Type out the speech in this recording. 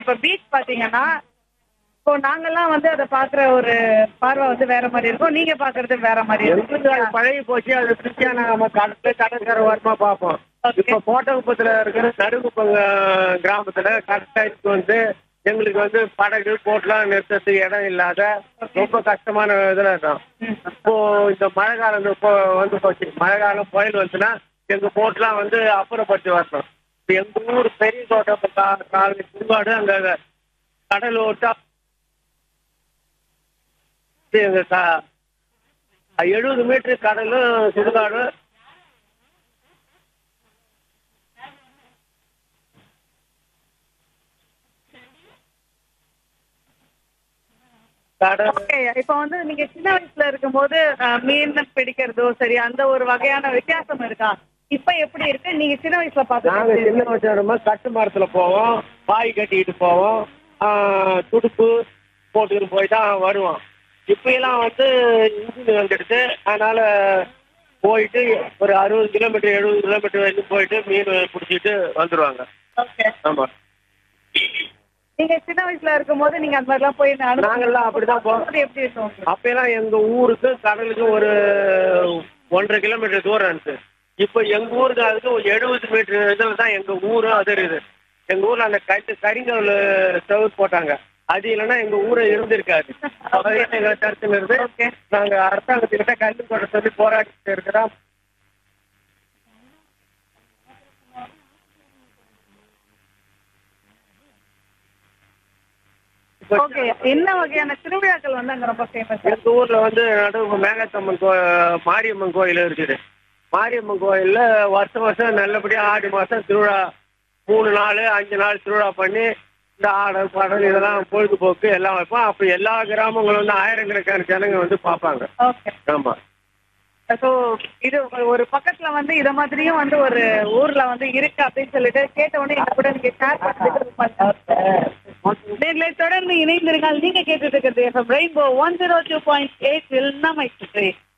இப்ப பீச் பாத்தீங்கன்னா இப்போ நாங்கெல்லாம் வந்து அதை பாக்குற ஒரு பார்வை வந்து வேற மாதிரி இருக்கும் நீங்க பாக்குறது வேற மாதிரி எங்களுக்கு அது இருக்கும் பழகி போச்சு அது திருப்தியா நம்ம கடற்கரை கடற்கரை ஓரமா பார்ப்போம் Okay. இப்ப கோட்டகுப்பத்துல இருக்கிற நடுகுப்பம் அஹ், கிராமத்துல கடற்கரைக்கு வந்து எங்களுக்கு வந்து படகு போட்லாம் நிறுத்தத்துக்கு இடம் இல்லாத ரொம்ப கஷ்டமான இதுல இருக்கும் இப்போ இந்த மழை காலம் இப்போ வந்து போச்சு மழை காலம் புயல் வந்துச்சுன்னா எங்க போட்லாம் வந்து அப்புறப்படுத்தி வரணும் இப்ப எங்க ஊர் பெரிய தோட்டம் காலனி சுடுகாடு அங்க கடல் ஓட்டா எங்க க- எழுபது மீட்டர் கடலும் சுடுகாடும் கடல் ஓகே இப்போ வந்து நீங்க சின்ன வயசுல இருக்கும்போது அஹ், மீன் பிடிக்கிறதோ சரி அந்த ஒரு வகையான வித்தியாசம் இருக்கா இப்ப எப்படி இருக்கு நீங்க சின்ன வயசுல நாங்க சின்ன பாத்து வச்சோமா கட்டு மரத்துல போவோம் பாய் கட்டிக்கிட்டு போவோம் ஆஹ், துடுப்பு போட்டுக்கிட்டு போய் தான் வருவோம் இப்ப எல்லாம் வந்து இன்ஜின் வந்துடுச்சு அதனால போயிட்டு ஒரு அறுபது கிலோமீட்டர் எழுபது கிலோமீட்டர் வரைக்கும் போயிட்டு மீன் பிடிச்சிட்டு வந்துருவாங்க ஓகே ஆமா நீங்க சின்ன வயசுல இருக்கும்போது நீங்க அந்த மாதிரிலாம் போய் அனுபவம் நாங்கெல்லாம் அப்படிதான் போவோம் அது எப்படி இருக்கும் உங்களுக்கு? அப்பெல்லாம் எங்க ஊருக்கு கடலுக்கு ஒரு ஒன்றரை கிலோமீட்டர் தூரம் இருந்துச்சு இப்போ எங்க ஊருக்கு அதுக்கு ஒரு எழுபது மீட்டர் இதில் தான் எங்க ஊரும் அது இருக்குது எங்க ஊர்ல அந்த கட்டு கரிங்கல் செவுர் போட்டாங்க அது இல்லைன்னா எங்க ஊரே இருந்திருக்காது அதான் எங்க தடுத்து இருந்து Okay. நாங்க அரசாங்கத்துக்கிட்ட கல்வி போட சொல்லி போராடிட்டு இருக்கிறோம் இப்போ ஓகே என்ன வகையான திருவிழாக்கள் வந்து அங்க ரொம்ப ஃபேமஸ் எங்க ஊர்ல வந்து நடுவு மேகத்தம்மன் கோ மாரியம்மன் கோயில் இருக்குது மாரியம்மன் கோயில்ல வருஷம் வருஷம் நல்லபடியா ஆடி மாசம் திருவிழா மூணு நாள் அஞ்சு நாள் திருவிழா பண்ணி இந்த ஆடல் பாடல் இதெல்லாம் பொழுதுபோக்கு எல்லாம் வைப்போம் அப்ப எல்லா கிராமங்களும் வந்து ஆயிரக்கணக்கான ஜனங்க வந்து பார்ப்பாங்க ஓகே ஆமா ஸோ இது ஒரு பக்கத்துல வந்து இத மாதிரியும் வந்து ஒரு ஊர்ல வந்து இருக்கு அப்படின்னு சொல்லிட்டு கேட்ட உடனே எங்க கூட நீங்க ஷேர் பண்ணதுக்கு ரொம்ப நன்றி. நேர்களை தொடர்ந்து இணைந்திருங்கள் நீங்க கேட்டுட்டு இருக்கிறது FM rainbow one zero two point eight நம்ம